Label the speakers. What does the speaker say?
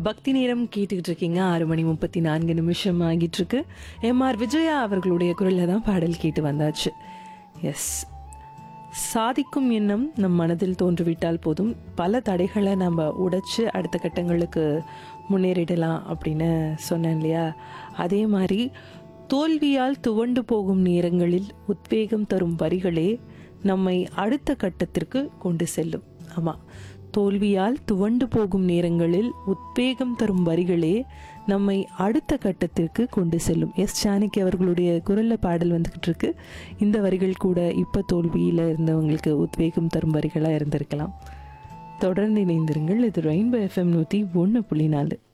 Speaker 1: பக்தி நேரம் கேட்டுக்கிட்டு இருக்கீங்க ஆறு மணி முப்பத்தி நான்கு நிமிஷம் ஆகிட்டு இருக்கு எம்ஆர் விஜயா அவர்களுடைய குரலில் தான் பாடல் கேட்டு வந்தாச்சு எஸ் சாதிக்கும் எண்ணம் நம் மனதில் தோன்றிவிட்டால் போதும் பல தடைகளை நம்ம உடைச்சு அடுத்த கட்டங்களுக்கு முன்னேறிடலாம் அப்படின்னு சொன்னேன் இல்லையா அதே மாதிரி தோல்வியால் துவண்டு போகும் நேரங்களில் உத்வேகம் தரும் வரிகளே நம்மை அடுத்த கட்டத்திற்கு கொண்டு செல்லும் ஆமாம் தோல்வியால் துவண்டு போகும் நேரங்களில் உத்வேகம் தரும் வரிகளே நம்மை அடுத்த கட்டத்திற்கு கொண்டு செல்லும் எஸ் ஜானகி அவர்களுடைய குரல்ல பாடல் வந்துகிட்டு இருக்கு இந்த வரிகள் கூட இப்போ தோல்வியில் இருந்தவங்களுக்கு உத்வேகம் தரும் வரிகளாக இருந்திருக்கலாம் தொடர்ந்து இணைந்திருங்கள் இது ரெயின்போ எஃப்எம் நூற்றி ஒன்று புள்ளி நாலு